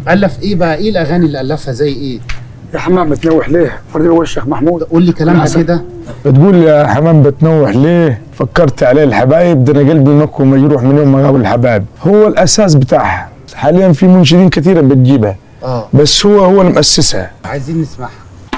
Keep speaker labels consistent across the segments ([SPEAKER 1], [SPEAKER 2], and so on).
[SPEAKER 1] الف ايه بقى ايه الاغاني اللي الفها زي ايه
[SPEAKER 2] يا حمام بتنوح ليه فرد هو الشيخ محمود
[SPEAKER 1] قول لي كلام كده
[SPEAKER 3] بتقول يا حمام بتنوح ليه فكرت عليه الحبايب ده انا قلبي مكو مجروح من يوم ما قابل الحبايب هو الاساس بتاعها حاليا في منشدين كثيره بتجيبها
[SPEAKER 1] اه
[SPEAKER 3] بس هو هو اللي مؤسسها
[SPEAKER 1] عايزين نسمعها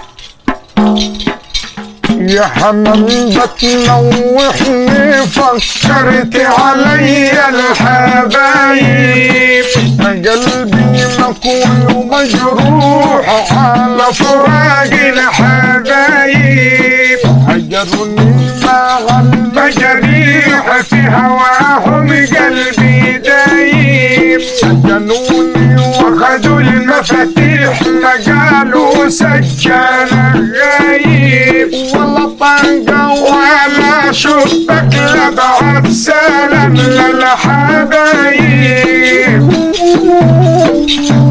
[SPEAKER 3] يا حمام بتنوحني فكرت علي الحبايب قلبي مكوي ومجروح على فراق الحبايب هجروني مع المجاريح في هواهم قلبي دايب سجنوني واخذوا المفاتيح ما قالوا سجن غايب والله طنقة ولا شفتك لبعت سلام للحبايب